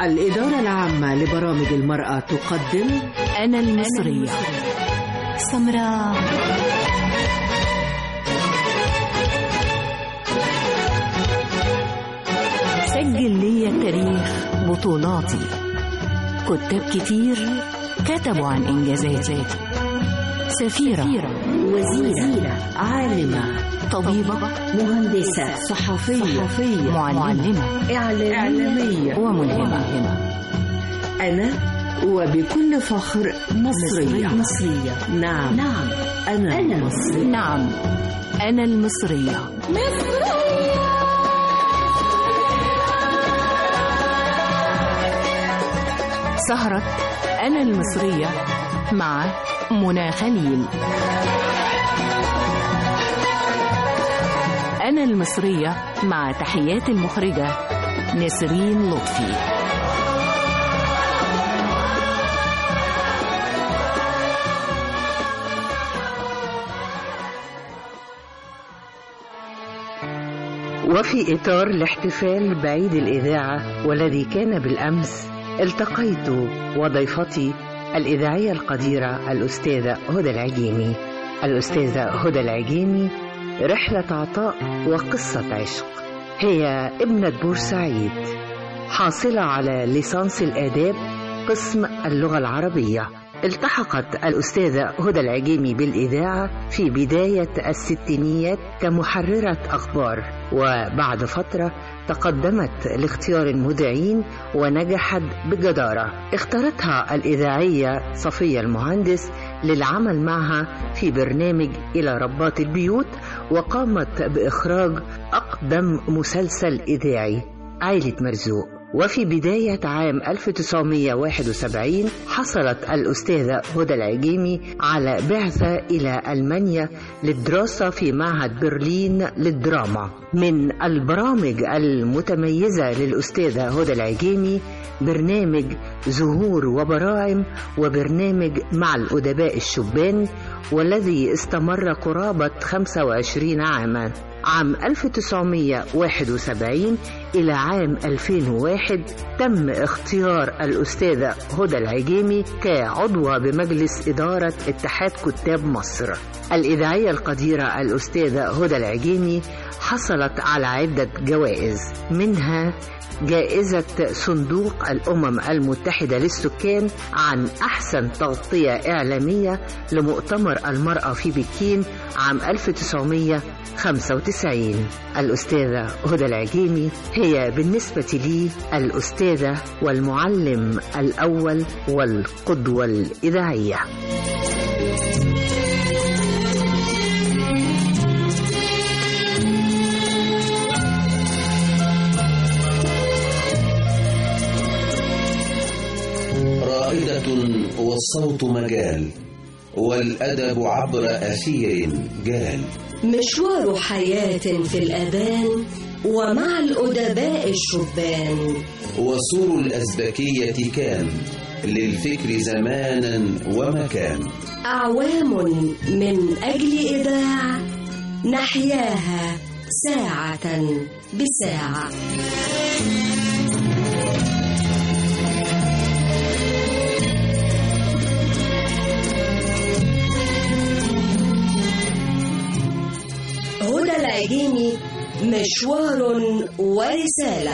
الإدارة العامة لبرامج المرأة تقدم أنا المصرية سمراء سجل لي التاريخ بطولاتي كتاب كتير كتبوا عن إنجازاتي سفيرة وزيرة عالمة طبيبة مهندسة صحفية, صحفية معلمة إعلامية وملهمة أنا وبكل فخر مصرية مصرية نعم نعم أنا, أنا مصرية نعم أنا المصرية سهرة أنا المصرية مع منى خليل أنا المصرية مع تحيات المخرجة نسرين لطفي وفي إطار الاحتفال بعيد الإذاعة والذي كان بالأمس التقيت وضيفتي الإذاعية القديرة الأستاذة هدى العجيمي الأستاذة هدى العجيمي رحلة عطاء وقصة عشق هي ابنة بورسعيد حاصلة على ليسانس الآداب قسم اللغة العربية التحقت الأستاذة هدى العجيمي بالإذاعة في بداية الستينيات كمحررة أخبار وبعد فترة تقدمت لاختيار المذيعين ونجحت بجدارة اختارتها الإذاعية صفية المهندس للعمل معها في برنامج إلى ربات البيوت وقامت بإخراج أقدم مسلسل إذاعي عائلة مرزوق وفي بداية عام 1971 حصلت الأستاذة هدى العجيمي على بعثة إلى ألمانيا للدراسة في معهد برلين للدراما من البرامج المتميزة للأستاذة هدى العجيمي برنامج زهور وبراعم وبرنامج مع الأدباء الشبان والذي استمر قرابة 25 عاما عام 1971 إلى عام 2001 تم اختيار الأستاذة هدى العجيمي كعضوة بمجلس إدارة اتحاد كتاب مصر الإذاعية القديرة الأستاذة هدى العجيمي حصلت على عدة جوائز منها جائزة صندوق الأمم المتحدة للسكان عن أحسن تغطية إعلامية لمؤتمر المرأة في بكين عام 1995 الأستاذة هدى العجيمي هي بالنسبة لي الأستاذة والمعلم الأول والقدوة الإذاعية رائدة والصوت مجال والأدب عبر أثير جال مشوار حياة في الأذان ومع الأدباء الشبان وسور الأزبكية كان للفكر زمانا ومكان أعوام من أجل إذاعة نحياها ساعة بساعة هدى العجيمي مشوار ورسالة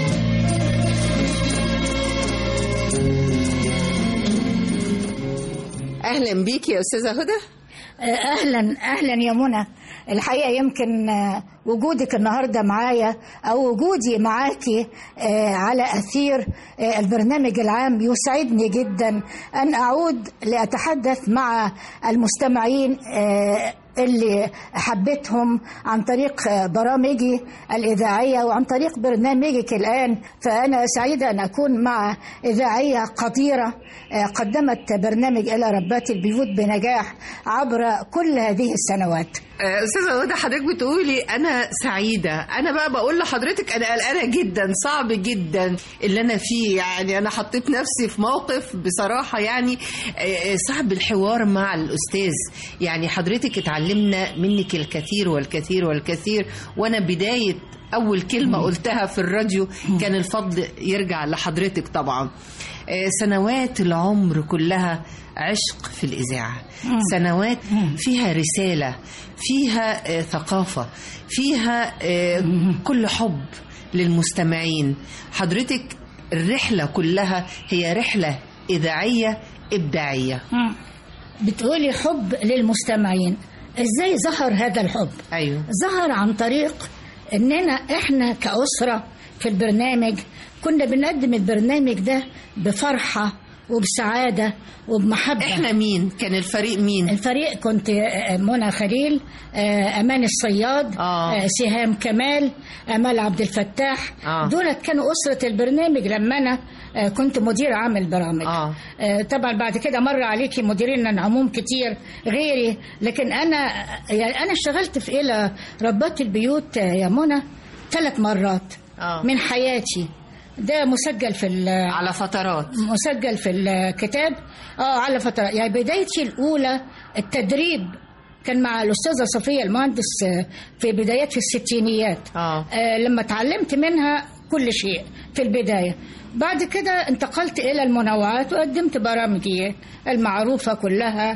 اهلا بيكي يا استاذه هدى اهلا اهلا يا منى الحقيقه يمكن وجودك النهارده معايا او وجودي معاكي على اثير البرنامج العام يسعدني جدا ان اعود لاتحدث مع المستمعين اللي حبيتهم عن طريق برامجي الإذاعية وعن طريق برنامجك الآن فأنا سعيدة أن أكون مع إذاعية قديرة قدمت برنامج إلى ربات البيوت بنجاح عبر كل هذه السنوات استاذه هدى حضرتك بتقولي انا سعيده انا بقى بقول لحضرتك انا قلقانه جدا صعب جدا اللي انا فيه يعني انا حطيت نفسي في موقف بصراحه يعني صعب الحوار مع الاستاذ يعني حضرتك اتعلمنا منك الكثير والكثير والكثير وانا بدايه اول كلمه قلتها في الراديو كان الفضل يرجع لحضرتك طبعا آه، سنوات العمر كلها عشق في الاذاعه سنوات فيها رساله فيها آه، ثقافه فيها آه، كل حب للمستمعين حضرتك الرحله كلها هي رحله اذاعيه ابداعيه مم. بتقولي حب للمستمعين ازاي ظهر هذا الحب ايوه ظهر عن طريق اننا احنا كأسرة في البرنامج كنا بنقدم البرنامج ده بفرحة وبسعادة وبمحبة احنا مين كان الفريق مين الفريق كنت آه، منى خليل آه، امان الصياد آه. آه، سهام كمال امال عبد الفتاح آه. دولت كانوا اسره البرنامج لما انا آه، كنت مدير عام البرامج آه. آه، طبعا بعد كده مر عليكي مديرين العموم كتير غيري لكن انا يعني انا اشتغلت في الى ربات البيوت آه، يا منى ثلاث مرات آه. من حياتي ده مسجل في ال- على فترات مسجل في الكتاب اه على فترة يعني بدايتي الأولى التدريب كان مع الأستاذة صفية المهندس آه، في بدايات في الستينيات اه آه لما اتعلمت منها كل شيء في البداية بعد كده انتقلت إلى المنوعات وقدمت برامجي المعروفة كلها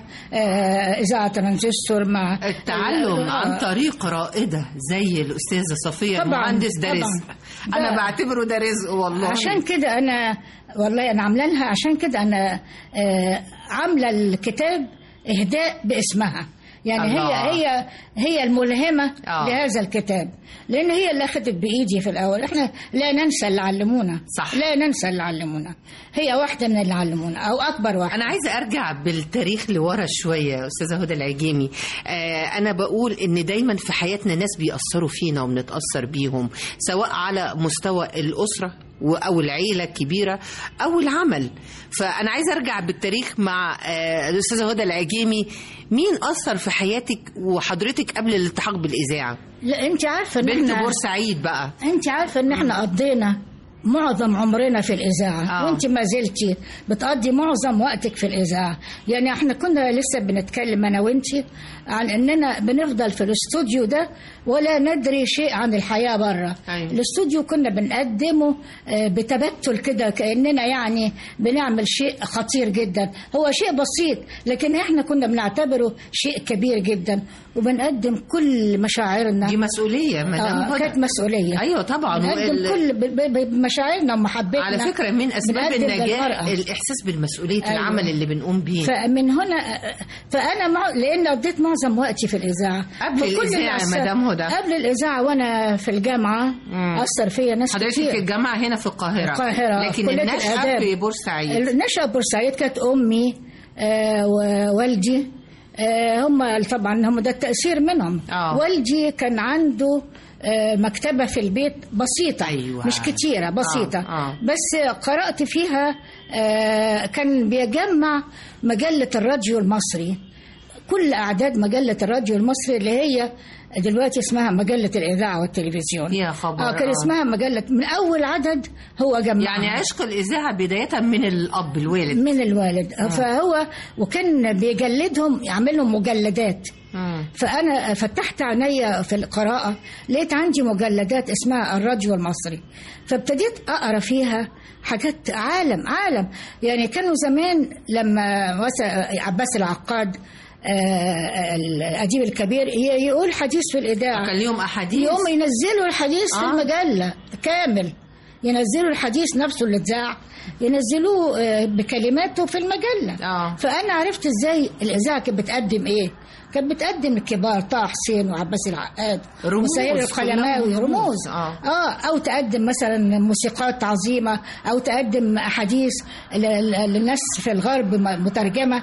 آه إذاعة ترانزستور مع التعلم آه، عن طريق رائدة زي الأستاذة صفية طبعاً، المهندس ده طبعاً. رزق ده- أنا بعتبره ده رزق والله عشان كده انا والله انا عامله لها عشان كده انا آه، عامله الكتاب اهداء باسمها يعني الله. هي هي هي الملهمه آه. لهذا الكتاب لان هي اللي اخذت بايدي في الاول احنا لا ننسى اللي علمونا صح. لا ننسى اللي علمونا هي واحده من اللي علمونا او اكبر واحده أنا عايزة أرجع بالتاريخ لورا شوية يا أستاذة هدى العجيمي آه أنا بقول إن دايما في حياتنا ناس بيأثروا فينا وبنتأثر بيهم سواء على مستوى الأسرة و- أو العيلة الكبيرة أو العمل فأنا عايزة أرجع بالتاريخ مع آه الأستاذة هدى العجيمي مين أثر في حياتك وحضرتك قبل الالتحاق بالإذاعة لا انت عارفه ان بنت احنا بورسعيد بقى انت عارفه ان احنا قضينا معظم عمرنا في الاذاعه آه. آه. وانت ما زلتي بتقضي معظم وقتك في الاذاعه يعني احنا كنا لسه بنتكلم انا وانت عن اننا بنفضل في الاستوديو ده ولا ندري شيء عن الحياه بره أيوة. الاستوديو كنا بنقدمه آه، بتبتل كده كاننا يعني بنعمل شيء خطير جدا هو شيء بسيط لكن احنا كنا بنعتبره شيء كبير جدا وبنقدم كل مشاعرنا دي مسؤولية مدام آه هدى كانت مسؤوليه ايوه طبعا بنقدم وال- كل ب- ب- بمشاعرنا ومحبتنا على فكره من اسباب بنقدم النجاح للمرأة. الاحساس بالمسؤوليه أيوة. العمل اللي بنقوم بيه فمن هنا فانا مع... لان قضيت معظم وقتي في الاذاعه قبل وكل الإذاعة الأثر- يا مدام هدى. قبل الاذاعه وانا في الجامعه مم. اثر فيا ناس حضرتك كتير الجامعه هنا في القاهره القاهرة، لكن كلية النشأة الآداب. في بورسعيد النشأة بورسعيد كانت امي آه ووالدي آه هم طبعا هم ده التاثير منهم آه. والدي كان عنده آه، مكتبة في البيت بسيطة أيوة. مش كتيرة بسيطة آه، آه. بس قرأت فيها آه، كان بيجمع مجلة الراديو المصري كل أعداد مجلة الراديو المصري اللي هي دلوقتي اسمها مجلة الإذاعة والتلفزيون يا خبر آه كان آه. اسمها مجلة من أول عدد هو جمعها يعني عشق الاذاعه بدايه من الاب الوالد من الوالد فهو وكان بيجلدهم يعمل لهم مجلدات مم. فانا فتحت عينيا في القراءه لقيت عندي مجلدات اسمها الراديو المصري فابتديت اقرا فيها حاجات عالم عالم يعني كانوا زمان لما مثلا عباس العقاد آه، الاديب الكبير ي- يقول حديث في الاذاعه كان ليهم احاديث يوم ينزلوا الحديث في آه. المجلة كامل ينزلوا الحديث نفسه اللي اتذاع ينزلوه آه، بكلماته في المجلة آه. فأنا عرفت إزاي الإذاعة كانت بتقدم إيه كانت بتقدم الكبار طه حسين وعباس العقاد رموز، وسير القلماوي كلهم رموز. رموز آه. اه او تقدم مثلا موسيقات عظيمه او تقدم احاديث ل- ل- للناس في الغرب م- مترجمه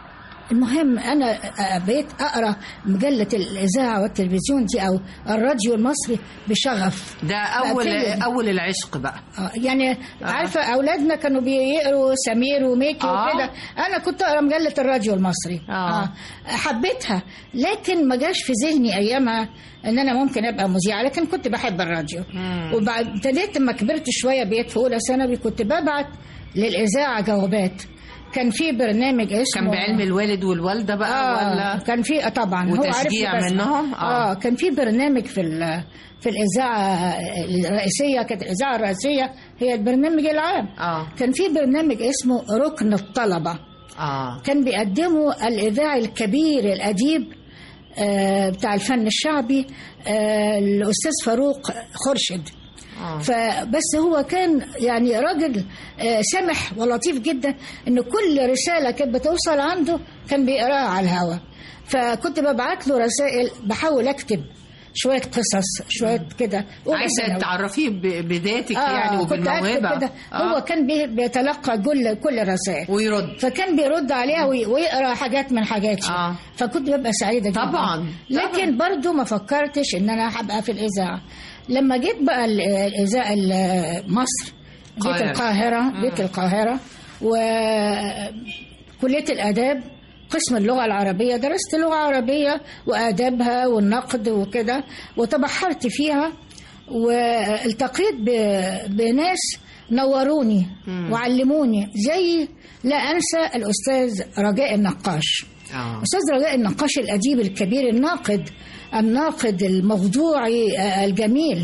المهم انا بقيت اقرا مجله الاذاعه والتلفزيون دي او الراديو المصري بشغف ده اول بقى اول العشق بقى آه، يعني عارفه اولادنا كانوا بيقروا سمير وميكي آه. وكده انا كنت اقرا مجله الراديو المصري آه. حبيتها لكن ما جاش في ذهني ايامها ان انا ممكن ابقى مذيعه لكن كنت بحب الراديو مم. وبعد ابتديت لما كبرت شويه بقيت في اولى ثانوي كنت ببعت للاذاعه جوابات كان في برنامج اسمه كان بعلم الوالد والوالده بقى آه ولا كان في آه طبعا هو عارف وتشجيع بس- منهم؟ آه. اه كان في برنامج في ال- في الاذاعه الرئيسيه كانت الاذاعه الرئيسيه هي البرنامج العام اه كان في برنامج اسمه ركن الطلبه اه كان بيقدمه الإذاعي الكبير الأديب آه، بتاع الفن الشعبي آه، الأستاذ فاروق خرشد اه فبس هو كان يعني راجل آه، سمح ولطيف جدا ان كل رساله كانت بتوصل عنده كان بيقراها على الهوا فكنت ببعت له رسائل بحاول اكتب شويه قصص شويه كده أولى عايزه ثانوي. تعرفيه ب- بذاتك آه يعني كنت أكتب وبالموهبه كده آه. هو كان بي- بيتلقى كل كل الرسائل ويرد فكان بيرد عليها وي- ويقرا حاجات من حاجاتي آه. فكنت ببقى سعيده جدا طبعاً، لكن برضو ما فكرتش ان انا هبقى في الاذاعه لما جيت بقى ال- الاذاعه ال- مصر جيت القاهرة. القاهره جيت القاهره وكليه الاداب قسم اللغة العربية درست لغة عربية وآدابها والنقد وكده وتبحرت فيها والتقيت ب- بناس نوروني وعلموني زي لا أنسى الأستاذ رجاء النقاش اه أستاذ رجاء النقاش الأديب الكبير الناقد الناقد الموضوعي آه، الجميل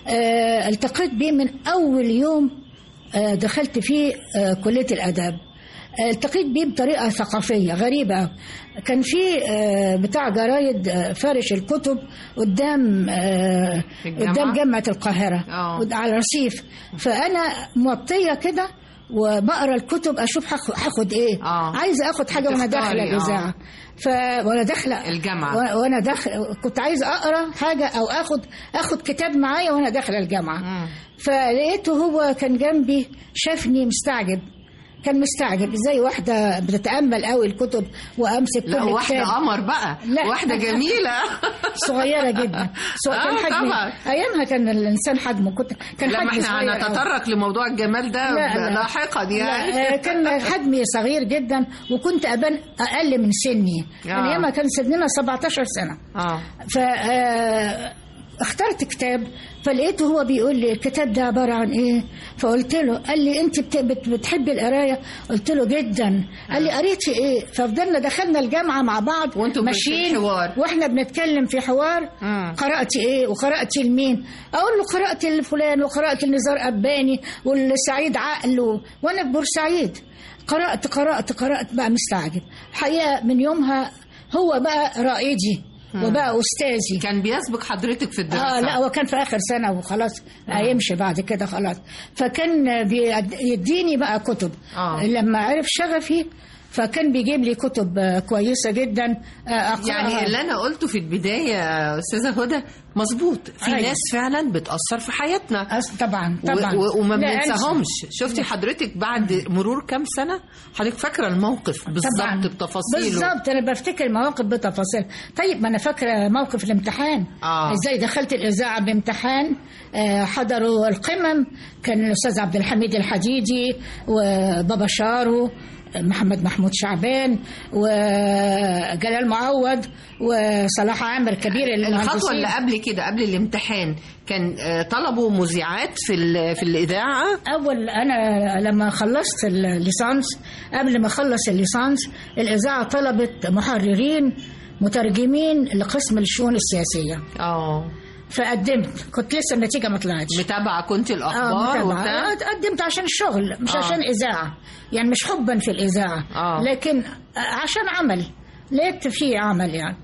آه، التقيت به من أول يوم آه، دخلت فيه آه، كلية الآداب آه، التقيت بيه بطريقة ثقافية غريبة كان في آه، بتاع جرايد آه، فرش الكتب قدام آه، في الجامعة؟ قدام جامعة القاهرة آه. قد- على الرصيف فأنا موطية كده وبقرا الكتب اشوف هاخد هاخد ايه آه. عايزه اخد حاجه وانا بتختاري، داخله آه. الاذاعه ف وانا داخله الجامعة. و- وانا داخله كنت عايزه اقرا حاجه او اخد اخد كتاب معايا وانا داخله الجامعه مم. فلقيته هو كان جنبي شافني مستعجب كان مستعجب ازاي واحده بتتامل قوي الكتب وامسك لا كل واحده كتاب قمر بقى لا. واحده جميله صغيره جدا سو- آه، كان حجمي طبعا. ايامها كان الانسان حجمه كنت كان لما حجمي احنا صغير أوي. هنتطرق لموضوع الجمال ده لا، لا. لاحقا يعني لا آه، كان حجمي صغير جدا وكنت ابان اقل من سني آه. يعني ايامها كان سننا 17 سنه اه ف آه، اخترت كتاب فلقيته هو بيقول لي الكتاب ده عباره عن ايه فقلت له قال لي انت بت- بت- بتحبي القرايه قلت له جدا قال لي قريتي ايه ففضلنا دخلنا الجامعه مع بعض وانتوا في ماشيين الحوار. واحنا بنتكلم في حوار مم. قرأتي ايه وقرأتي لمين اقول له قرأت لفلان وقرأت لنزار أباني والسعيد عقل و... وانا في بورسعيد قرأت قرأت قرأت بقى مستعجب الحقيقة من يومها هو بقى رائدي وبقى أستاذي كان بيسبق حضرتك في الدراسه اه لا هو كان في اخر سنه وخلاص هيمشي بعد كده خلاص فكان بيد- يديني بقى كتب آه. لما عرف شغفي فكان بيجيب لي كتب آه، كويسه جدا آه، اقراها يعني اللي انا قلته في البدايه يا استاذه هدى مظبوط في أيوة. ناس فعلا بتاثر في حياتنا أس- طبعا و- طبعا و- وما لا أنسى. بننساهمش شفتي حضرتك بعد مرور كام سنه حضرتك فاكره الموقف طبعاً. بالظبط بتفاصيله بالظبط انا بفتكر مواقف بتفاصيل طيب ما انا فاكره موقف الامتحان آه. ازاي دخلت الاذاعه بامتحان آه، حضروا القمم كان الاستاذ عبد الحميد الحديدي وبابا شارو محمد محمود شعبان وجلال معوض وصلاح عامر كبير الخطوه المهندسين اللي قبل كده قبل الامتحان كان آه، طلبوا مذيعات في ال- في الاذاعه اول انا لما خلصت الليسانس قبل ما اخلص الليسانس الاذاعه طلبت محررين مترجمين لقسم الشؤون السياسيه اه فقدمت كنت لسه النتيجه ما طلعتش متابعه كنت اه الاخبار متابعة. وبتاع قدمت عشان الشغل مش آه. عشان اذاعه يعني مش حبا في الاذاعه آه. لكن عشان عمل لقيت فيه عمل يعني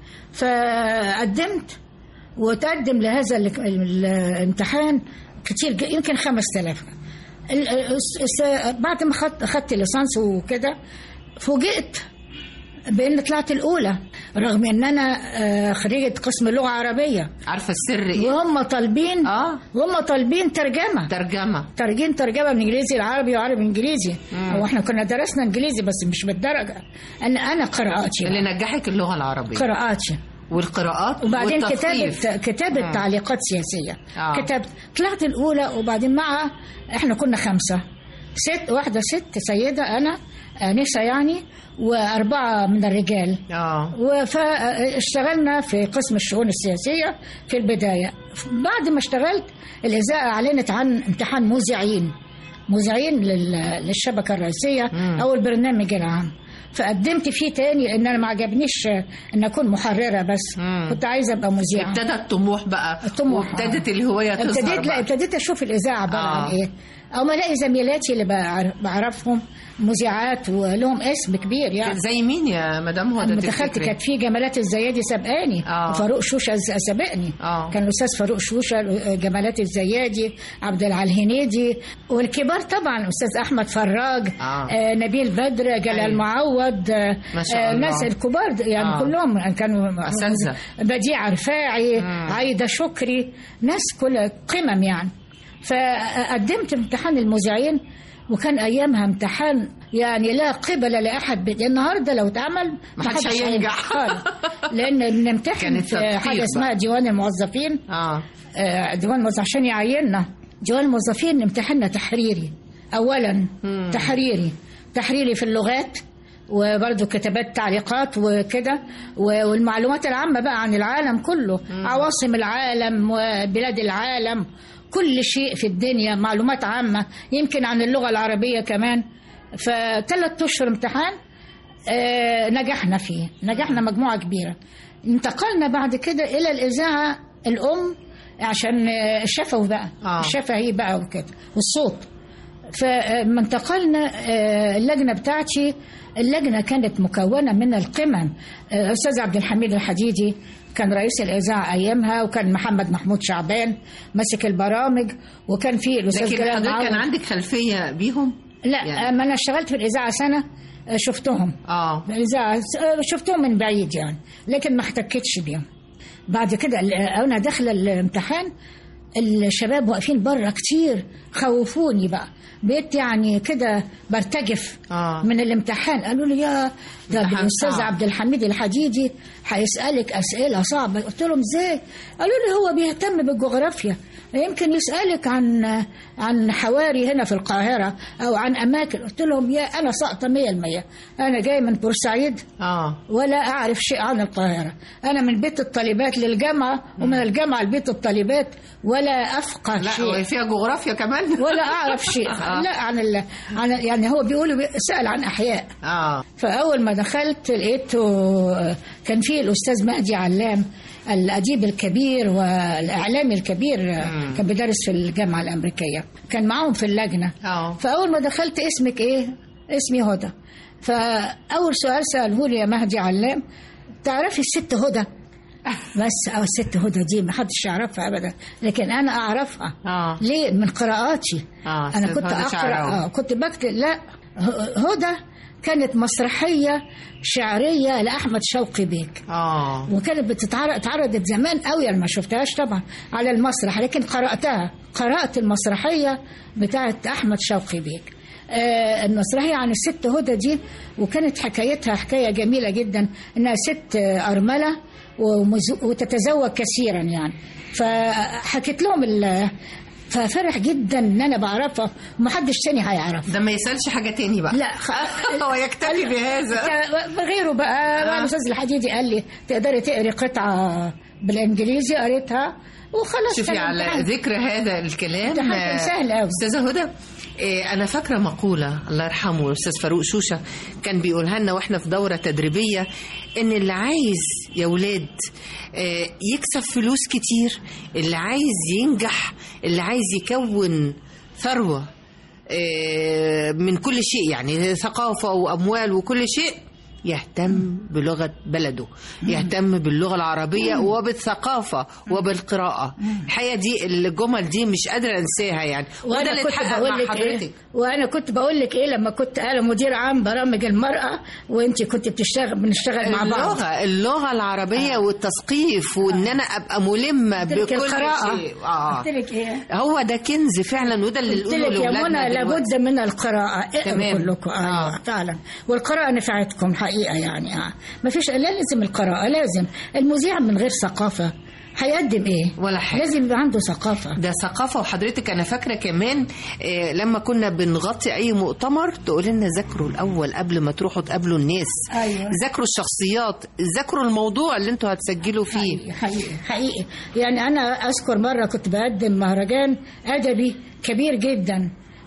فقدمت وتقدم لهذا ال- الامتحان كتير ج- يمكن 5000 ال- الس- الس- بعد ما خدت خدت ليسانس وكده فوجئت بان طلعت الاولى رغم ان انا آه، خريجه قسم لغه عربيه عارفه السر ايه وهم طالبين اه وهم طالبين ترجمه ترجمه ترجمة ترجمة من انجليزي لعربي وعربي انجليزي هو احنا كنا درسنا انجليزي بس مش بالدرجة انا انا قراءاتي اللي نجحك اللغه العربيه قراءاتي والقراءات وبعدين والتثقيف. كتابة كتابة مم. تعليقات سياسية آه. كتبت طلعت الأولى وبعدين مع احنا كنا خمسة ست واحدة ست سيدة أنا آنسة يعني وأربعة من الرجال اه فاشتغلنا في قسم الشؤون السياسية في البداية بعد ما اشتغلت الإذاعة أعلنت عن امتحان مذيعين مذيعين لل- للشبكه الرئيسيه او البرنامج العام فقدمت فيه تاني لان انا ما عجبنيش ان اكون محرره بس مم. كنت عايزه ابقى مذيعه ابتدى الطموح بقى الطموح، وابتدت آه. الهوايه تظهر ابتديت لا بقى. ابتديت اشوف الاذاعه عباره آه. عن ايه او ما الاقي زميلاتي اللي بعر- بعرفهم مذيعات ولهم اسم كبير يعني زي مين يا مدام هدى لما دخلت تفتكري؟ كانت في جمالات الزيادي سبقاني آه. وفاروق شوشه ز- سبقني آه. كان الاستاذ فاروق شوشه جمالات الزيادي عبد العال هنيدي والكبار طبعا الاستاذ احمد فراج آه. آه نبيل بدر جلال أيوة. معوض آه ما شاء آه، الله. الناس الكبار د- يعني آه. آه. كلهم كانوا أساتذة. بديع رفاعي مم. عايده شكري ناس كل قمم يعني فقدمت امتحان المذيعين وكان ايامها امتحان يعني لا قبل لاحد بد... النهارده لو اتعمل محدش محدش هينجح. خالص. لان بنمتحن كانت في تدقيق حاجه بقى. اسمها ديوان الموظفين اه آه، ديوان الموظفين عشان يعيننا ديوان الموظفين امتحاننا تحريري اولا مم. تحريري تحريري في اللغات وبرضه كتابات تعليقات وكده و- والمعلومات العامة بقى عن العالم كله عواصم العالم وبلاد العالم كل شيء في الدنيا معلومات عامة يمكن عن اللغة العربية كمان فثلاث أشهر امتحان آه، نجحنا فيه نجحنا مجموعة كبيرة انتقلنا بعد كده إلى الإذاعة الأم عشان آه، الشفوي بقى آه. الشفهي بقى وكده والصوت فلما انتقلنا آه، اللجنه بتاعتي اللجنه كانت مكونه من القمم آه، استاذ عبد الحميد الحديدي كان رئيس الاذاعه ايامها وكان محمد محمود شعبان ماسك البرامج وكان في الاستاذ لكن جلال حضرتك كان معوض. عندك خلفيه بيهم لا يعني. يعني. ما انا اشتغلت في الاذاعه سنه آه، شفتهم اه الإذاعة آه، شفتهم من بعيد يعني لكن ما احتكتش بيهم بعد كده ال- أنا داخلة الامتحان الشباب واقفين بره كتير خوفوني بقى بقيت يعني كده برتجف آه. من الامتحان قالوا لي يا ده امتحان الاستاذ صعب. عبد الحميد الحديدي هيسالك اسئله صعبه قلت لهم ازاي قالوا لي هو بيهتم بالجغرافيا يمكن يسالك عن عن حواري هنا في القاهره او عن اماكن قلت لهم يا انا ساقطه 100% انا جاي من بورسعيد اه ولا أعرف شيء عن القاهرة أنا من بيت الطالبات للجامعة ومن الجامعة لبيت الطالبات ولا أفقه لا شيء هو فيها جغرافيا كمان ولا أعرف شيء آه. لا عن ال... عن يعني هو بيقولوا بي- سأل عن أحياء اه فأول ما دخلت لقيته كان فيه الأستاذ مهدي علام الأديب الكبير والإعلامي الكبير كان بيدرس في الجامعة الأمريكية كان معاهم في اللجنة اه فأول ما دخلت اسمك إيه؟ اسمي هدى فأول سؤال سأله لي يا مهدي علام تعرفي الست هدى؟ بس أو الست هدى دي ما حدش يعرفها أبدا لكن أنا أعرفها اه ليه؟ من قراءاتي اه أنا أستاذ كنت هدى أقرأ شعراوي. آه كنت بكتب لا ه- هدى كانت مسرحية شعرية لأحمد شوقي بيك اه وكانت بتتعرض اتعرضت زمان قوي انا ما شفتهاش طبعا على المسرح لكن قراتها قرات المسرحيه بتاعت احمد شوقي بيك آه المسرحيه عن الست هدى دي وكانت حكايتها حكايه جميله جدا انها ست آه، ارمله ومز- وتتزوج كثيرا يعني فحكيت لهم ال- ففرح جدا ان انا بعرفها ومحدش تاني هيعرفها ده ما يسالش حاجه تاني بقى لا خ... هو يكتفي بهذا غيره بقى آه. الاستاذ الحديدي قال لي تقدري تقري قطعه بالانجليزي قريتها وخلاص شوفي كان على امتحان. ذكر هذا الكلام امتحان كان آه، سهل أوي. استاذه هدى آه، انا فاكره مقوله الله يرحمه الاستاذ فاروق شوشه كان بيقولها لنا واحنا في دوره تدريبيه ان اللي عايز يا ولاد آه، يكسب فلوس كتير اللي عايز ينجح اللي عايز يكون ثروه آه، من كل شيء يعني ثقافه واموال وكل شيء يهتم بلغة بلده يهتم باللغة العربية وبالثقافة وبالقراءة الحقيقة دي الجمل دي مش قادرة أنساها يعني وده وانا اللي كنت اتحقق بقول مع لك حضرتك ايه وانا كنت بقول لك ايه لما كنت انا مدير عام برامج المراه وانت كنت بتشتغل بنشتغل مع بعض اللغة اللغة العربية والتثقيف وان انا ابقى ملمة قلت لك بكل القراءه شيء اه قلت لك ايه هو ده كنز فعلا وده اللي قلت نقوله لك يا لاولادنا منى دلوقتي. لابد من القراءة اقروا تمام. كلكم آه. ايوه فعلا والقراءة نفعتكم حقيقة يعني آه. ما فيش لا لازم القراءة لازم المذيع من غير ثقافة هيقدم ايه؟ ولا حاجة. لازم يبقى عنده ثقافة ده ثقافة وحضرتك أنا فاكرة كمان آه، لما كنا بنغطي أي مؤتمر تقول لنا ذاكروا الأول قبل ما تروحوا تقابلوا الناس أيوة. ذاكروا الشخصيات ذاكروا الموضوع اللي انتوا هتسجلوا فيه حقيقي حقيقي حقيقي يعني أنا أذكر مرة كنت بقدم مهرجان أدبي كبير جدا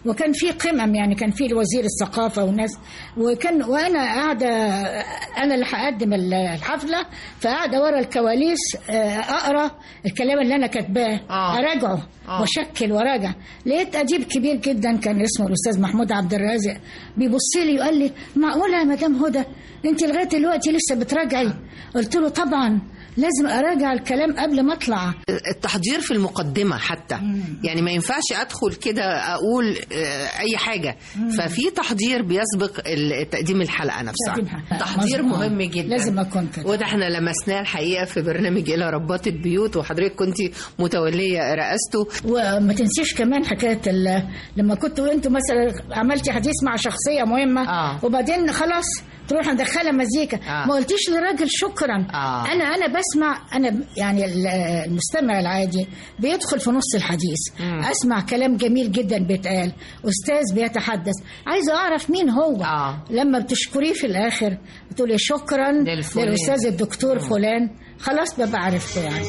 وكان في قمم يعني كان في وزير الثقافه وناس وكان وانا قاعده انا اللي هقدم الحفله فقاعده ورا الكواليس آه، اقرا الكلام اللي انا كاتباه آه. اراجعه آه. واشكل وراجع لقيت اديب كبير جدا كان اسمه الاستاذ محمود عبد الرازق بيبص لي وقال لي معقوله يا مدام هدى انت لغايه دلوقتي لسه بتراجعي قلت له طبعا لازم اراجع الكلام قبل ما اطلع التحضير في المقدمة حتى يعني ما ينفعش أدخل كده أقول آه، أي حاجة ففي تحضير بيسبق ال- تقديم الحلقة نفسها تقديم الحلقة. تحضير مظبوط. مهم جدا لازم أكون كده. وده احنا لمسناه الحقيقة في برنامج إلى ربات البيوت وحضرتك كنت متولية رئاسته وما تنسيش كمان حكايه ال- لما كنتوا انتوا مثلا عملتي حديث مع شخصيه مهمه آه. وبعدين خلاص تروح ندخلها مزيكا آه. ما قلتيش للراجل شكرا آه. انا انا بسمع انا ب- يعني ال- المستمع العادي بيدخل في نص الحديث مم. اسمع كلام جميل جدا بيتقال استاذ بيتحدث عايزه اعرف مين هو آه. لما بتشكريه في الاخر بتقولي شكرا للفلان. للاستاذ الدكتور فلان خلاص ببقى عرفته يعني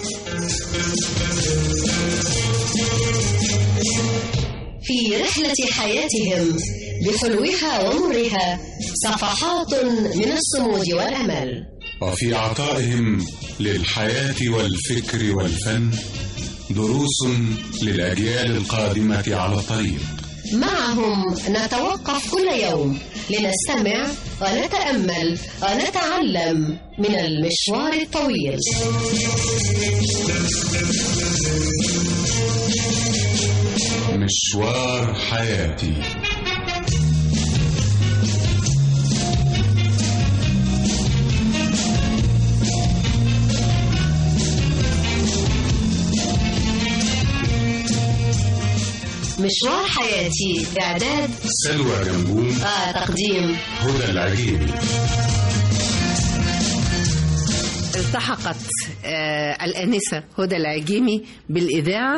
في رحلة حياتهم بحلوها ومرها صفحات من الصمود والأمل وفي عطائهم للحياة والفكر والفن دروس للأجيال القادمة على الطريق معهم نتوقف كل يوم لنستمع ونتأمل ونتعلم من المشوار الطويل مشوار حياتي مشوار حياتي إعداد سلوى جنبوم وتقديم هدى العجيبي التحقت آه، الآنسة هدى العجيمي بالإذاعة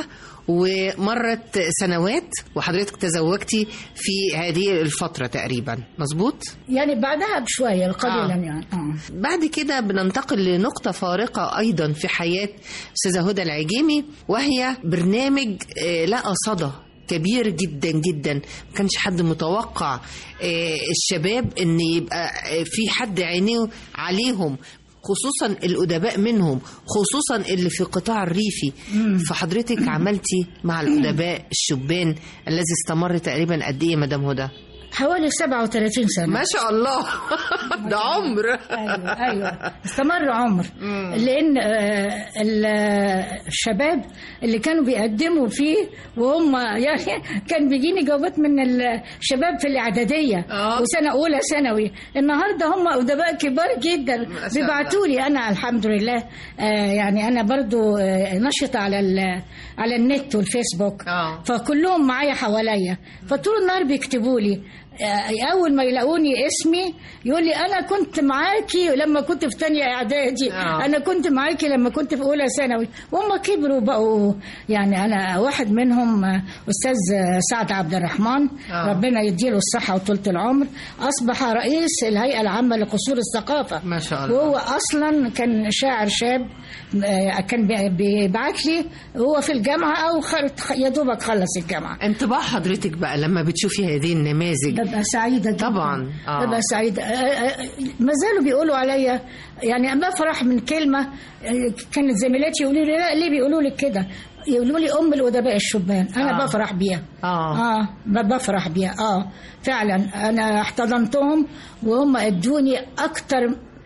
ومرت سنوات وحضرتك تزوجتي في هذه الفترة تقريبا مظبوط؟ يعني بعدها بشويه قليلا آه. يعني اه بعد كده بننتقل لنقطة فارقة أيضا في حياة أستاذة هدى العجيمي وهي برنامج آه، لقى صدى كبير جدا جدا ما كانش حد متوقع آه، الشباب ان يبقى آه، في حد عينيه عليهم خصوصا الأدباء منهم خصوصا اللي في القطاع الريفي فحضرتك عملتي مع الأدباء الشبان الذي استمر تقريبا قد إيه يا مدام هدى؟ حوالي 37 سنه ما شاء الله ده عمر ايوه ايوه استمر عمر لان آه، ال- آه، الشباب اللي كانوا بيقدموا فيه وهم يعني كان بيجيني جوابات من الشباب في الاعداديه آه. وسنه اولى ثانوي النهارده هم ادباء كبار جدا ما شاء الله. بيبعتوا لي انا الحمد لله آه، يعني انا برضو آه، نشطه على ال- على النت والفيسبوك آه. فكلهم معايا حواليا فطول النهار بيكتبوا لي آه، اول ما يلاقوني اسمي يقول لي انا كنت معاكي لما كنت في تانية اعدادي آه. انا كنت معاكي لما كنت في اولى ثانوي وهم كبروا بقوا يعني انا واحد منهم آه، استاذ آه، سعد عبد الرحمن آه. ربنا يديله الصحه وطولة العمر اصبح رئيس الهيئه العامه لقصور الثقافه ما شاء الله. وهو اصلا كان شاعر شاب آه، كان بي- بيبعت لي هو في الجامعه او خل- يا دوبك خلص الجامعه انطباع حضرتك بقى لما بتشوفي هذه النماذج ببقى سعيدة جدا طبعاً، آه. ببقى سعيدة آه، آه، ما زالوا بيقولوا عليا يعني أما بفرح من كلمة آه، كانت زميلاتي يقولوا لي لا ليه بيقولوا لك كده يقولوا لي أم الأدباء الشبان أنا آه. بفرح بيها آه. اه ب- بفرح بيها اه فعلا أنا احتضنتهم وهم ادوني أكتر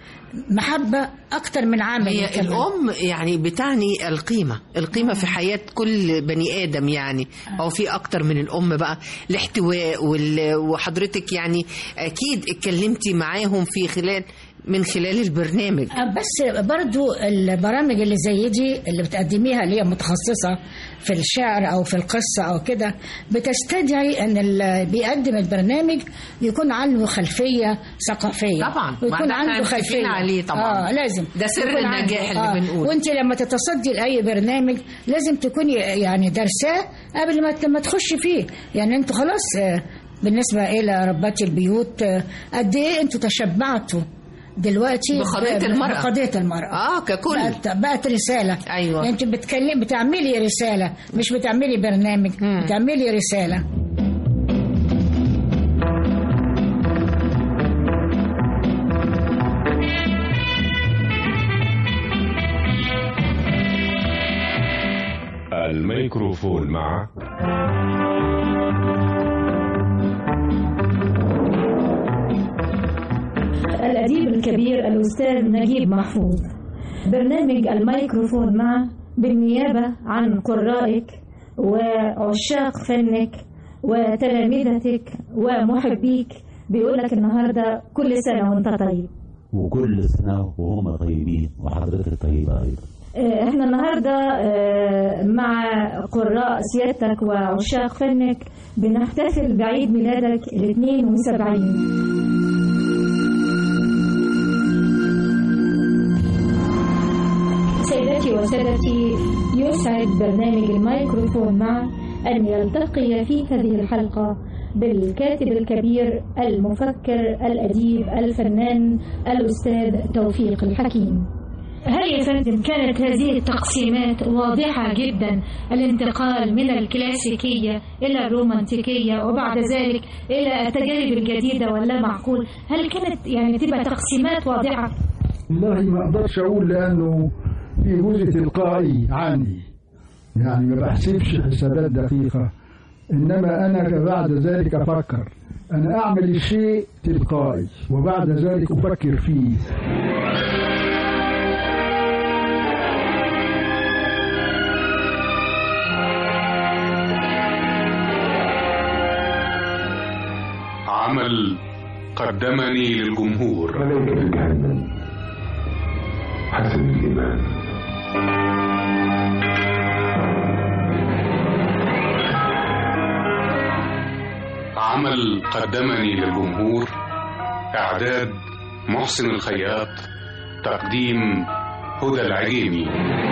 محبة أكتر من عملي هي كمان. الأم يعني بتعني القيمة القيمة في حياة كل بني آدم يعني أو في أكتر من الأم بقى الاحتواء وال- وحضرتك يعني أكيد اتكلمتي معاهم في خلال من خلال البرنامج بس برضو البرامج اللي زي دي اللي بتقدميها اللي هي متخصصة في الشعر أو في القصة أو كده بتستدعي أن اللي بيقدم البرنامج يكون عنده خلفية ثقافية طبعا. ويكون وإحنا عنده متفقين خلفية عليه طبعا. آه لازم ده سر يكون النجاح عنده- اللي بنقوله. وانت لما تتصدي لأي برنامج لازم تكوني يعني درساه قبل ما ما تخشي فيه يعني انتوا خلاص آه، بالنسبة إلى ربات البيوت آه، قد إيه انتوا تشبعتوا دلوقتي بقضية ب- المرأة. بقضية المرأة آه ككل بقت, بقت رسالة أيوة. انت بتكلم بتعملي رسالة مش بتعملي برنامج مم. بتعملي رسالة الميكروفون مع الأديب الكبير الأستاذ نجيب محفوظ برنامج الميكروفون مع بالنيابة عن قرائك وعشاق فنك وتلامذتك ومحبيك بيقولك النهاردة كل سنة وانت طيب وكل سنة وهم طيبين وحضرتك طيبة أيضا آه، احنا النهاردة آه، مع قراء سيادتك وعشاق فنك بنحتفل بعيد ميلادك ال 72 سيداتي وسادتي يسعد برنامج الميكروفون مع أن يلتقي في هذه الحلقة بالكاتب الكبير المفكر الأديب الفنان الأستاذ توفيق الحكيم هل يا فندم كانت هذه التقسيمات واضحة جدا الانتقال من الكلاسيكية إلى الرومانتيكية وبعد ذلك إلى التجارب الجديدة ولا معقول هل كانت يعني تبقى تقسيمات واضحة والله ما اقدرش اقول لانه في جزء تلقائي عني يعني ما بحسبش حسابات دقيقة انما انا بعد ذلك افكر انا اعمل الشيء تلقائي وبعد ذلك افكر فيه عمل قدمني للجمهور ملائكة في جهنم حسن الإيمان عمل قدمني للجمهور إعداد محسن الخياط تقديم هدى العجيمي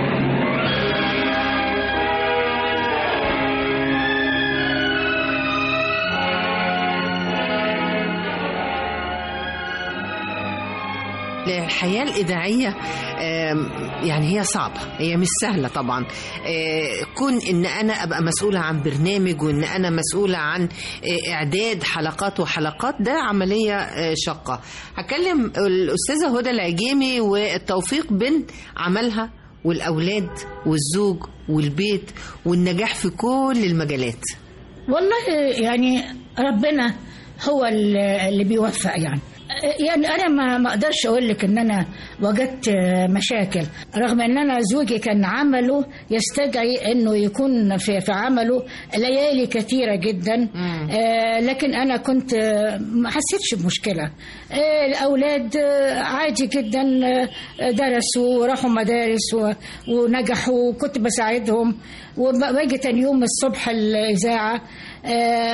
الحياة الإذاعية آم، يعني هي صعبة هي مش سهلة طبعا آه، كون إن أنا أبقى مسؤولة عن برنامج وإن أنا مسؤولة عن آه، إعداد حلقات وحلقات ده عملية آه، شاقة هكلم الأستاذة هدى العجيمي والتوفيق بين عملها والأولاد والزوج والبيت والنجاح في كل المجالات والله يعني ربنا هو اللي اللي بيوفق يعني يعني انا ما ما اقدرش اقول لك ان انا وجدت مشاكل رغم ان انا زوجي كان عمله يستدعي انه يكون في في عمله ليالي كثيره جدا آه لكن انا كنت آه، ما حسيتش بمشكله آه الاولاد آه، عادي جدا آه، درسوا وراحوا مدارس و- ونجحوا وكنت بساعدهم وباجي تاني يوم الصبح الاذاعه آه،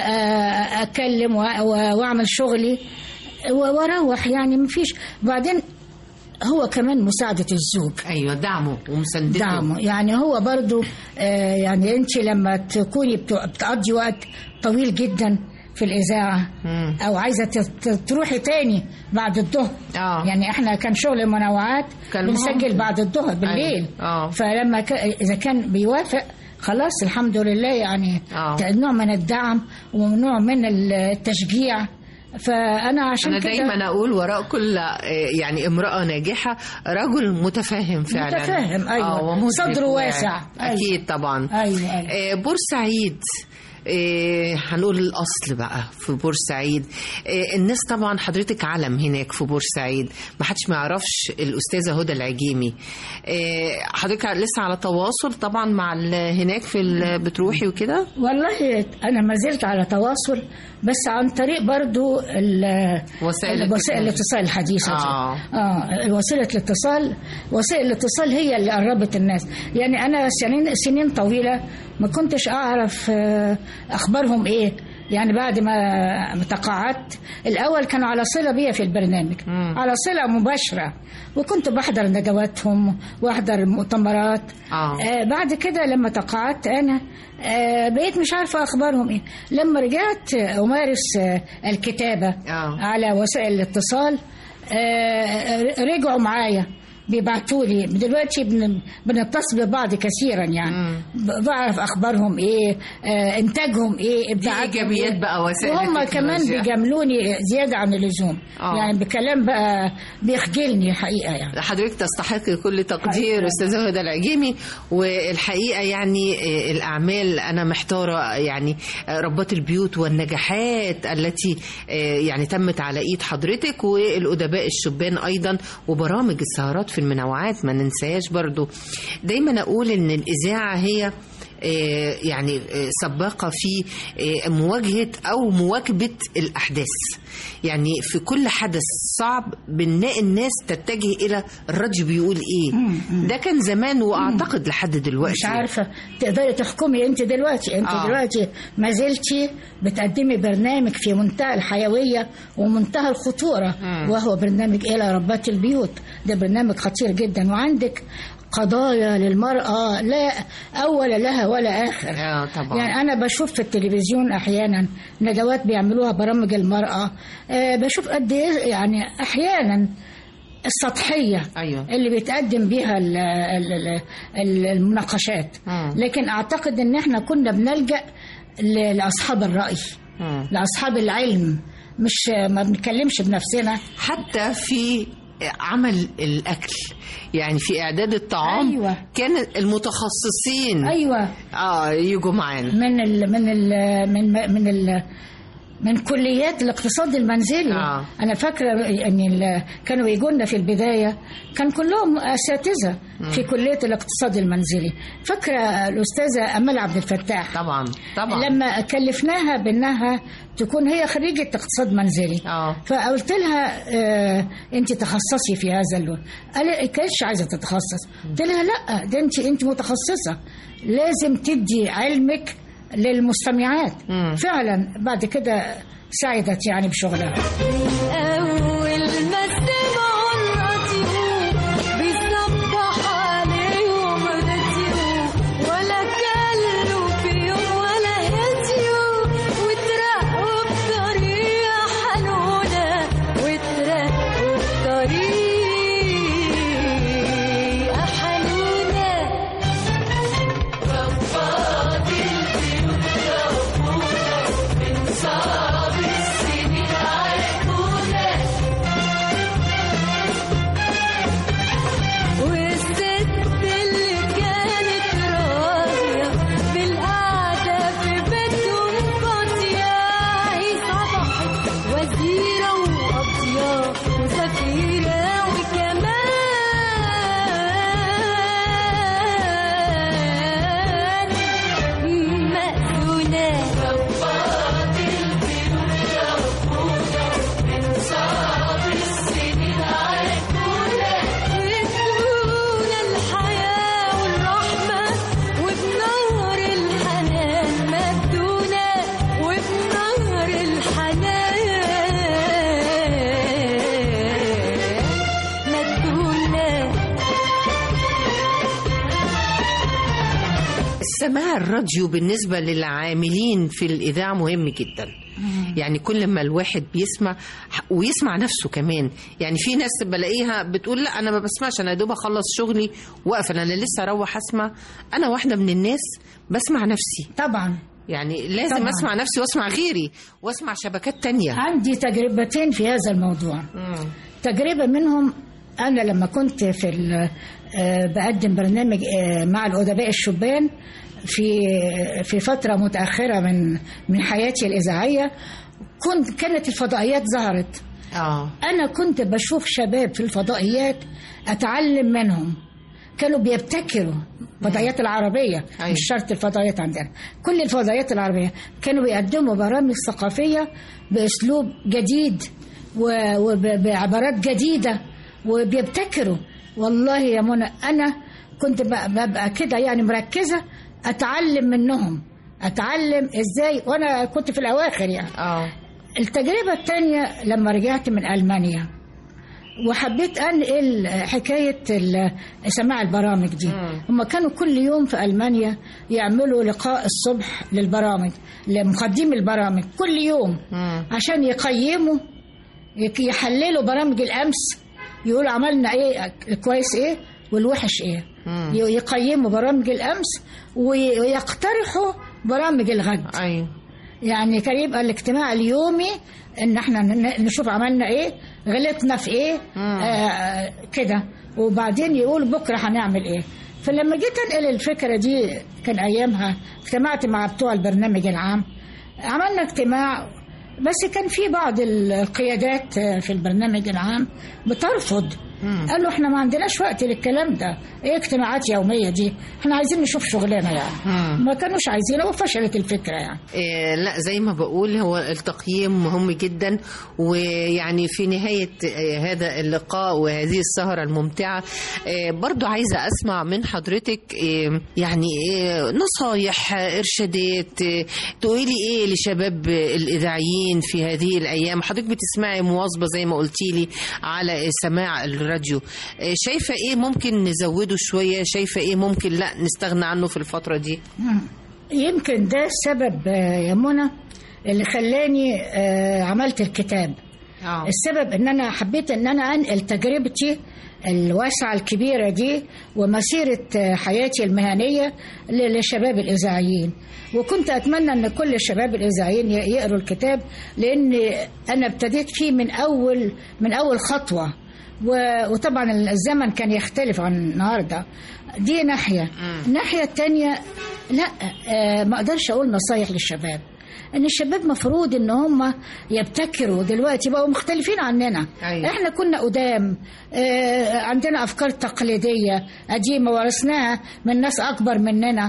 آه، اتكلم و- و- واعمل شغلي و- واروح يعني مفيش بعدين هو كمان مساعدة الزوج أيوة دعمه ومساندته دعمه يعني هو برضو آه يعني أنت لما تكوني بت- بتقضي وقت طويل جدا في الإذاعة أو عايزة ت- ت- تروحي تاني بعد الظهر آه. يعني احنا كان شغل المنوعات كان بنسجل مهم. بعد الظهر بالليل أيوة. آه. فلما ك... إذا كان بيوافق خلاص الحمد لله يعني آه. نوع من الدعم ونوع من التشجيع فأنا عشان أنا كده دايما أقول وراء كل آه، يعني امرأة ناجحة رجل متفهم فعلا متفاهم، أيوة. آه، ومدرك صدره وواعي. واسع. أيوة. أكيد طبعا أيوة أيوة. آه، بورسعيد آه، هنقول الأصل بقى في بورسعيد آه، الناس طبعا حضرتك علم هناك في بورسعيد ما حدش ما يعرفش الأستاذة هدى العجيمي آه، حضرتك لسه على تواصل طبعا مع ال- هناك في ال- بتروحي وكده والله أنا ما زلت على تواصل بس عن طريق برضو ال- وسائل ال- وسائل الاتصال. الاتصال الحديثة دي. آه. اه وسيلة الاتصال وسائل الاتصال هي اللي قربت الناس يعني أنا سنين سنين طويلة ما كنتش أعرف آه، أخبارهم إيه يعني بعد ما ما تقاعدت الأول كانوا على صلة بيا في البرنامج على صلة مباشرة وكنت بحضر ندواتهم وأحضر مؤتمرات آه. آه بعد كده لما تقاعدت انا آه بقيت مش عارفه اخبارهم ايه لما رجعت آه، امارس آه الكتابه آه. على وسائل الاتصال آه رجعوا معايا بيبعتوا لي دلوقتي بن- بنتصل ببعض كثيرا يعني ب- بعرف اخبارهم ايه آه انتاجهم ايه ابداعاتهم إيجابيات إيه. بقى وسائل وهم التكنولوجيا. كمان بيجاملوني زياده عن اللزوم آه. يعني بكلام بقى بيخجلني الحقيقه يعني حضرتك تستحقي كل تقدير استاذه هدى العجيمي والحقيقه يعني آه، الاعمال انا محتاره يعني آه، ربات البيوت والنجاحات التي آه، يعني تمت على ايد حضرتك والادباء الشبان ايضا وبرامج السهرات في المنوعات ما ننساهاش برضو دايما اقول ان الاذاعه هي آه، يعني آه، سباقة في آه، مواجهة أو مواكبة الأحداث يعني في كل حدث صعب بنلاقي الناس تتجه إلى الراديو بيقول إيه ده كان زمان وأعتقد لحد دلوقتي مش عارفه تقدري تحكمي انت دلوقتي انت آه. آه. دلوقتي ما زلتي بتقدمي برنامج في منتهى الحيويه ومنتهى الخطوره مم. وهو برنامج الى ربات البيوت ده برنامج خطير جدا وعندك قضايا للمرأة لا أول لها ولا آخر آه طبعا يعني أنا بشوف في التلفزيون أحيانا ندوات بيعملوها برامج المرأة آه بشوف قد إيه يعني أحيانا السطحية أيوه اللي بيتقدم بيها ال- ال- ال- ال- المناقشات مم. لكن أعتقد إن إحنا كنا بنلجأ ل- لأصحاب الرأي مم. لأصحاب العلم مش ما بنتكلمش بنفسنا حتى في عمل الأكل يعني في إعداد الطعام أيوة. كان المتخصصين أيوة آه يجوا معانا من ال من ال من من ال من كليات الاقتصاد المنزلي آه. انا فاكره ان ال- كانوا يجوا لنا في البدايه كان كلهم اساتذه في كليه الاقتصاد المنزلي فاكره الاستاذه امال عبد الفتاح طبعا طبعا لما كلفناها بانها تكون هي خريجه اقتصاد منزلي اه فقلت لها آه انت تخصصي في هذا اللون قال كانتش عايزه تتخصص قلت لها لا ده انت انت متخصصه لازم تدي علمك للمستمعات مم. فعلا بعد كده سعدت يعني بشغلها أول ما سمعوا الراديو بيصبح عليهم راديو ولا كلوا فيهم ولا هديوا وترقوا بطريقة حنونة وترقوا بطريقة حنونة ربات البيوت ربونا من صعب السنين عرفونا والست اللي كانت راضية بالقعدة في بيتهم فاضية هي صبحت وزيرة وقاضية وسفيرة وكمان مأذونة ربات البيوت ربونا من صعب السنين عرفونا ادونا الحياة والرحمة وبنور الحنان مدونا وبنور الحنان مدونا سماع الراديو بالنسبة للعاملين في الإذاعة مهم جدا يعني كل ما الواحد بيسمع ويسمع نفسه كمان يعني في ناس بلاقيها بتقول لا انا ما بسمعش انا يا دوب اخلص شغلي واقفل انا لسه اروح اسمع انا واحده من الناس بسمع نفسي طبعا يعني لازم طبعاً. اسمع نفسي واسمع غيري واسمع شبكات تانية عندي تجربتين في هذا الموضوع تجربة منهم أنا لما كنت في ال- آه، بقدم برنامج آه، مع الأدباء الشبان في في فترة متأخرة من من حياتي الإذاعية كنت كانت الفضائيات ظهرت اه أنا كنت بشوف شباب في الفضائيات أتعلم منهم كانوا بيبتكروا الفضائيات العربية أيوة. مش شرط الفضائيات عندنا كل الفضائيات العربية كانوا بيقدموا برامج ثقافية بأسلوب جديد و- وبعبارات جديدة وبيبتكروا والله يا منى أنا كنت ب- ببقى كده يعني مركزة أتعلم منهم أتعلم إزاي وأنا كنت في الأواخر يعني اه التجربة الثانية لما رجعت من ألمانيا وحبيت أنقل حكاية ال- سماع البرامج دي هم كانوا كل يوم في ألمانيا يعملوا لقاء الصبح للبرامج لمقدمي البرامج كل يوم عشان يقيموا يك- يحللوا برامج الأمس يقول عملنا ايه الكويس ايه والوحش ايه مم. ي- يقيموا برامج الامس وي- ويقترحوا برامج الغد ايوه يعني كان يبقى الاجتماع اليومي ان احنا ن- نشوف عملنا ايه غلطنا في ايه آه كده وبعدين يقول بكره هنعمل ايه فلما جيت انقل الفكره دي كان ايامها اجتمعت مع بتوع البرنامج العام عملنا اجتماع بس كان في بعض القيادات في البرنامج العام بترفض قالوا احنا ما عندناش وقت للكلام ده ايه اجتماعات يوميه دي احنا عايزين نشوف شغلنا يعني مم. ما كانوش عايزينه وفشلت الفكره يعني إيه لا زي ما بقول هو التقييم مهم جدا ويعني في نهاية آه، هذا اللقاء وهذه السهرة الممتعة آه، برضو عايزة أسمع من حضرتك آه، يعني آه، نصايح آه، إرشادات آه، تقولي إيه لشباب الإذاعيين في هذه الأيام حضرتك بتسمعي مواظبة زي ما قلتي لي على سماع الراديو آه، شايفة إيه ممكن نزوده شوية شايفة إيه ممكن لا نستغنى عنه في الفترة دي مم. يمكن ده السبب آه، يا منى اللي خلاني آه، عملت الكتاب آه. السبب ان انا حبيت ان انا انقل تجربتي الواسعة الكبيرة دي ومسيرة آه، حياتي المهنية ل- للشباب الإذاعيين وكنت أتمنى أن كل الشباب الإذاعيين ي- يقروا الكتاب لأن أنا ابتديت فيه من أول من أول خطوة و- وطبعا الزمن كان يختلف عن النهارده دي ناحيه الناحيه التانية لا آه، ما اقدرش اقول نصايح للشباب ان الشباب مفروض ان هم يبتكروا دلوقتي بقوا مختلفين عننا أيوة. احنا كنا قدام آه، عندنا افكار تقليديه قديمه ورثناها من ناس اكبر مننا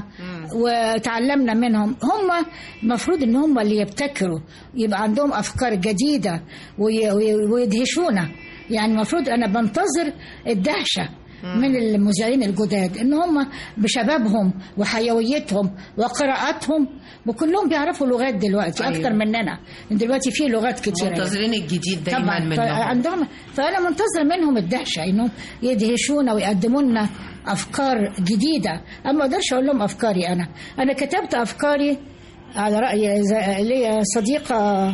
وتعلمنا منهم هم المفروض ان هم اللي يبتكروا يبقى عندهم افكار جديده وي- وي- ويدهشونا يعني المفروض انا بنتظر الدهشه من المذيعين الجداد ان هم بشبابهم وحيويتهم وقراءاتهم وكلهم بيعرفوا لغات دلوقتي أيوة. اكتر مننا دلوقتي في لغات كتيره منتظرين الجديد دايما طبعا منهم فعندهم فانا منتظر منهم الدهشه انهم يدهشونا ويقدموا لنا افكار جديده اما ما اقدرش اقول لهم افكاري انا انا كتبت افكاري على راي ز- ليا صديقه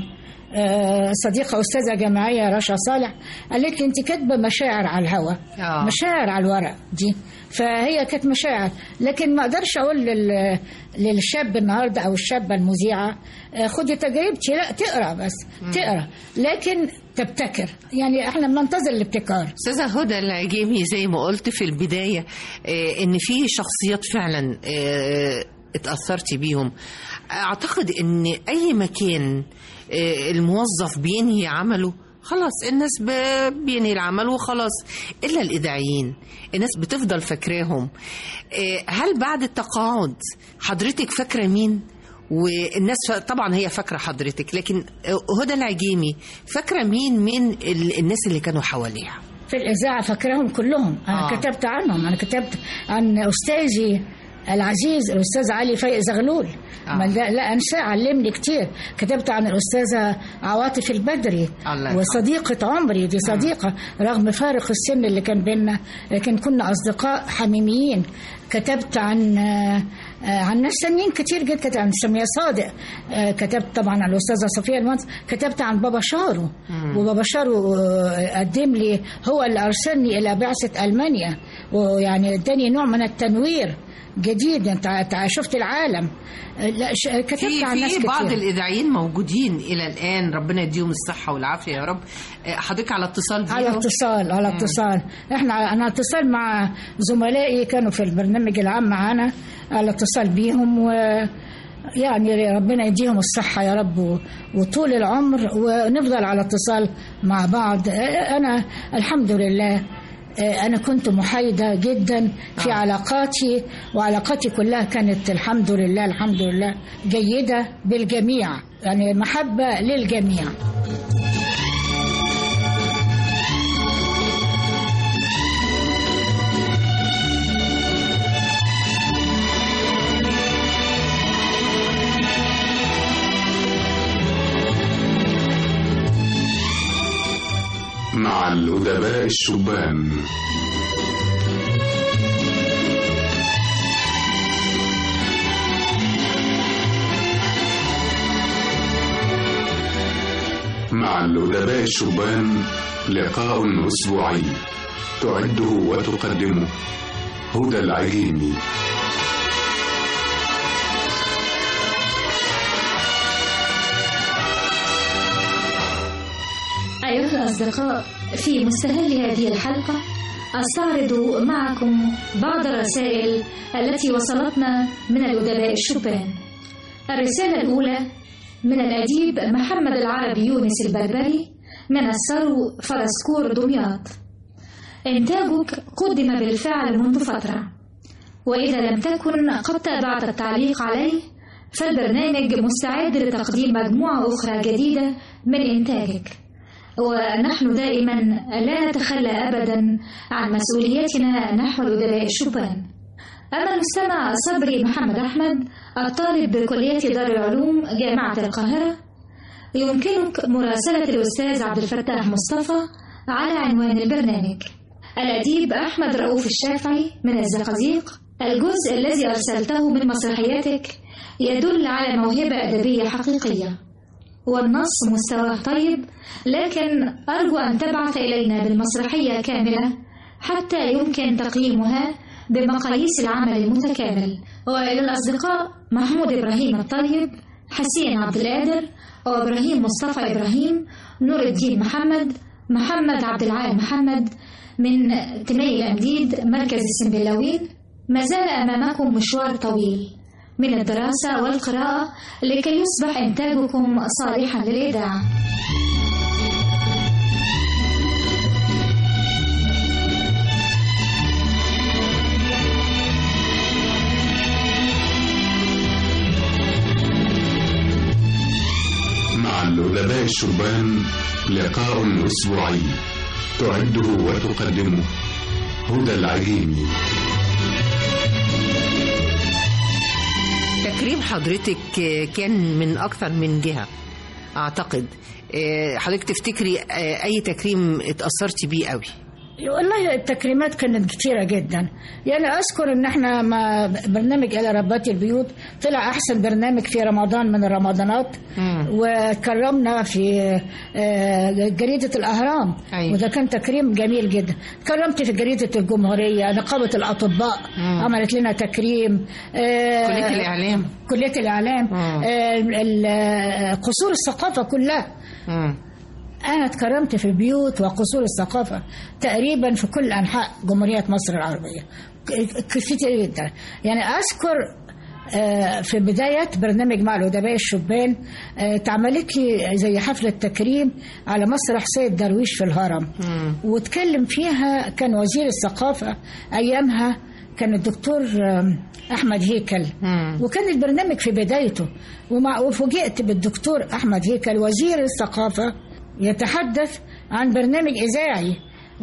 آه، صديقة أستاذة جامعية رشا صالح قالت لي أنت كاتبة مشاعر على الهوا آه. مشاعر على الورق دي فهي كانت مشاعر لكن ما اقدرش اقول لل... للشاب النهارده او الشابه المذيعه آه، خدي تجربتي لا تقرا بس تقرا لكن تبتكر يعني احنا بننتظر الابتكار استاذه هدى العجيمي زي ما قلت في البدايه آه، ان في شخصيات فعلا آه، اتاثرتي بيهم اعتقد ان اي مكان آه، الموظف بينهي عمله خلاص الناس ب- بينهي العمل وخلاص الا الاذاعيين الناس بتفضل فاكراهم آه، هل بعد التقاعد حضرتك فاكره مين والناس ف- طبعا هي فاكره حضرتك لكن آه، هدى العجيمي فاكره مين من ال- الناس اللي كانوا حواليها في الاذاعه فاكراهم كلهم انا آه. آه. كتبت عنهم انا كتبت عن استاذي العزيز الاستاذ علي فايق زغلول آه. آه. لا, لا انساه علمني كتير كتبت عن الاستاذه عواطف البدري الله يرحمه. وصديقه عمري دي صديقه رغم فارق السن اللي كان بيننا لكن كنا اصدقاء حميميين كتبت عن آه، آه، عن ناس تانيين كتير جدا كتبت عن سمية صادق آه، كتبت طبعا عن الأستاذة صفية المهندس كتبت عن بابا شارو وبابا شارو آه، قدم لي هو اللي أرسلني إلى بعثة ألمانيا ويعني اداني نوع من التنوير جديد انت أنت شفت العالم آه، لا ش- كتبت في عن ناس في كتير بعض الاذاعيين موجودين الى الان ربنا يديهم الصحه والعافيه يا رب آه، حضرتك على اتصال بيهم على اتصال على اتصال احنا انا اتصال مع زملائي كانوا في البرنامج العام معانا على اتصال بيهم و يعني ربنا يديهم الصحة يا رب و- وطول العمر ونفضل على اتصال مع بعض أنا الحمد لله أنا كنت محايدة جدا في علاقاتي وعلاقاتي كلها كانت الحمد لله الحمد لله جيدة بالجميع يعني محبة للجميع مع الأدباء الشبان مع الأدباء الشبان لقاء أسبوعي تعده وتقدمه هدى العجيمي أيها الأصدقاء في مستهل هذه الحلقة أستعرض معكم بعض الرسائل التي وصلتنا من الأدباء الشبان الرسالة الأولى من الأديب محمد العربي يونس البربري من السرو فرسكور دمياط إنتاجك قدم بالفعل منذ فترة وإذا لم تكن قد تابعت التعليق عليه فالبرنامج مستعد لتقديم مجموعة أخرى جديدة من إنتاجك ونحن دائما لا نتخلى أبدا عن مسؤوليتنا نحو الأدباء الشبان أما المستمع صبري محمد أحمد الطالب بكلية دار العلوم جامعة القاهرة يمكنك مراسلة الأستاذ عبد الفتاح مصطفى على عنوان البرنامج الأديب أحمد رؤوف الشافعي من الزقازيق الجزء الذي أرسلته من مسرحياتك يدل على موهبة أدبية حقيقية والنص مستواه طيب لكن أرجو أن تبعث إلينا بالمسرحية كاملة حتى يمكن تقييمها بمقاييس العمل المتكامل وإلى الأصدقاء محمود إبراهيم الطيب حسين عبد القادر وإبراهيم مصطفى إبراهيم نور الدين محمد محمد عبد العال محمد من تمي الأمديد مركز السنبلاوين ما زال أمامكم مشوار طويل من الدراسة والقراءة لكي يصبح إنتاجكم صالحا للإذاعة مع الأدباء الشبان لقاء أسبوعي تعده وتقدمه هدى العجيمي تكريم حضرتك كان من أكثر من جهة أعتقد حضرتك تفتكري أي تكريم اتأثرتي بيه قوي والله التكريمات كانت كتيرة جدا يعني أذكر إن إحنا ما برنامج إلى ربات البيوت طلع أحسن برنامج في رمضان من الرمضانات وكرمنا في آه، جريدة الأهرام أيوة. وده كان تكريم جميل جدا كرمت في جريدة الجمهورية نقابة الأطباء مم. عملت لنا تكريم آه، كلية الإعلام كلية الإعلام مم. آه، ال- آه، قصور الثقافة كلها مم. أنا اتكرمت في بيوت وقصور الثقافة تقريبا في كل أنحاء جمهورية مصر العربية ك- كتير جدا يعني أذكر آه، في بداية برنامج مع الأدباء الشبان آه، اتعملت لي زي حفلة تكريم على مسرح سيد درويش في الهرم مم. واتكلم فيها كان وزير الثقافة أيامها كان الدكتور آم، أحمد هيكل مم. وكان البرنامج في بدايته ومع وفوجئت بالدكتور أحمد هيكل وزير الثقافة يتحدث عن برنامج إذاعي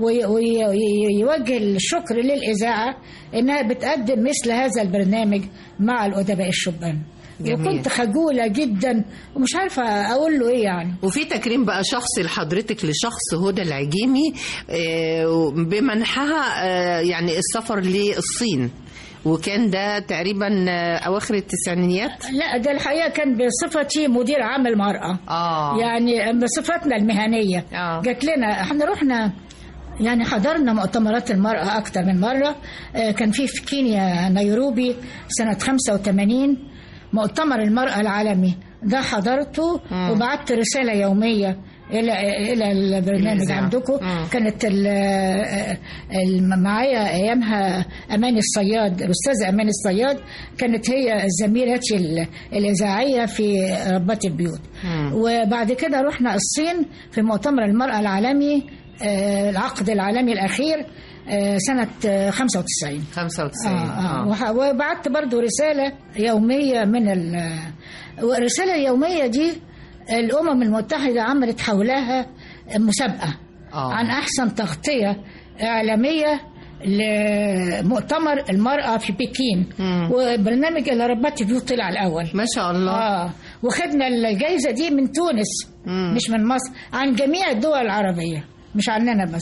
ويوجه الشكر للإذاعة إنها بتقدم مثل هذا البرنامج مع الأدباء الشبان جميل. وكنت خجولة جدا ومش عارفة أقول له إيه يعني وفي تكريم بقى شخصي لحضرتك لشخص هدى العجيمي آه، بمنحها آه، يعني السفر للصين وكان ده تقريبا آه، اواخر التسعينيات لا ده الحقيقة كان بصفتي مدير عام المرأة اه يعني بصفتنا المهنية آه. جات لنا احنا رحنا يعني حضرنا مؤتمرات المرأة أكتر من مرة آه، كان في في كينيا نيروبي سنة 85 مؤتمر المرأة العالمي ده حضرته مم. وبعت رسالة يومية إلى إلى البرنامج الإذاعة. عندكم مم. كانت ال- آه، ال- معايا أيامها أمان الصياد الأستاذة أمان الصياد كانت هي زميلتي ال- الإذاعية في ربات البيوت مم. وبعد كده رحنا الصين في مؤتمر المرأة العالمي آه، العقد العالمي الأخير آه، سنة آه، 95 95 آه آه. وح- وبعت برضو رسالة يومية من ال والرسالة اليومية دي الأمم المتحدة عملت حولها مسابقة آه. عن أحسن تغطية إعلامية لمؤتمر المرأة في بكين مم. وبرنامج اللي ربات البيوت طلع الأول ما شاء الله اه وخدنا الجائزة دي من تونس مم. مش من مصر عن جميع الدول العربية مش عننا بس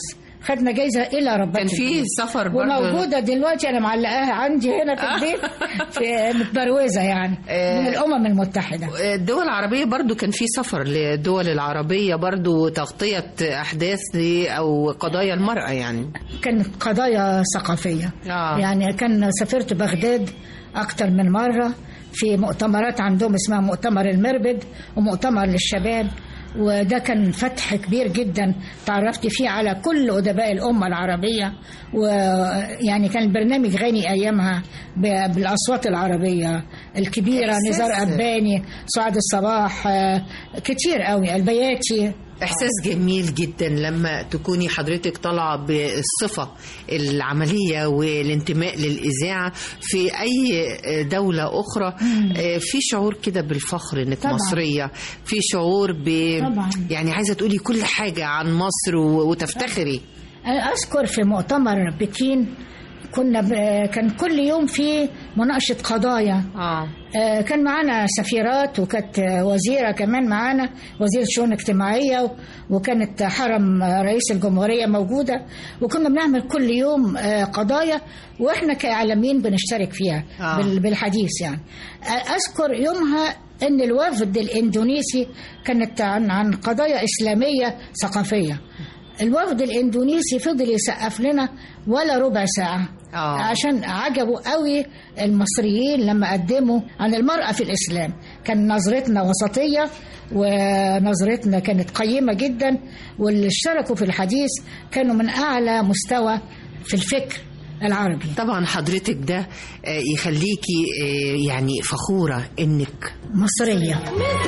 خدنا جايزه الى ربات كان في البيوت. سفر برضه وموجوده دلوقتي انا معلقاها عندي هنا في البيت في متبروزه يعني من الامم المتحده الدول العربية برضو كان في سفر للدول العربية برضو تغطية أحداث ل- أو قضايا المرأة يعني كانت قضايا ثقافيه آه. يعني كان سافرت بغداد اكتر من مره في مؤتمرات عندهم اسمها مؤتمر المربد ومؤتمر للشباب وده كان فتح كبير جدا تعرفت فيه على كل أدباء الأمة العربية ويعني كان البرنامج غني أيامها ب- بالأصوات العربية الكبيرة إحساس. نزار أباني سعاد الصباح آه، كتير قوي البياتي إحساس جميل جدا لما تكوني حضرتك طالعة بالصفة العملية والانتماء للإذاعة في أي دولة أخرى آه، في شعور كده بالفخر إنك طبعاً. مصرية في شعور ب طبعاً. يعني عايزة تقولي كل حاجة عن مصر و- وتفتخري أنا أذكر في مؤتمر بكين كنا ب... كان كل يوم في مناقشة قضايا آه. آه، كان معانا سفيرات وكانت آه، وزيرة كمان معانا وزيرة شؤون اجتماعية و- وكانت حرم آه، رئيس الجمهورية موجودة وكنا بنعمل كل يوم آه، قضايا واحنا كإعلاميين بنشترك فيها آه. بال- بالحديث يعني آه، أذكر يومها ان الوفد الاندونيسي كانت عن عن قضايا اسلاميه ثقافيه الوفد الاندونيسي فضل يسقف لنا ولا ربع ساعه آه. عشان عجبوا قوي المصريين لما قدموا عن المرأة في الإسلام كان نظرتنا وسطية ونظرتنا كانت قيمة جدا واللي اشتركوا في الحديث كانوا من أعلى مستوى في الفكر العربي طبعا حضرتك ده آه، يخليكي آه، يعني فخورة إنك مصرية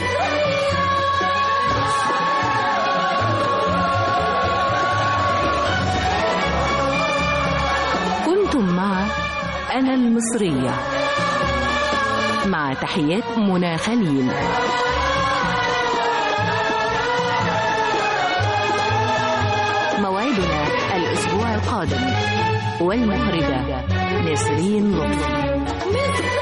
كنتم مع أنا المصرية مع تحيات منى خليل موعدنا الأسبوع القادم والمخرجة نسرين لطفي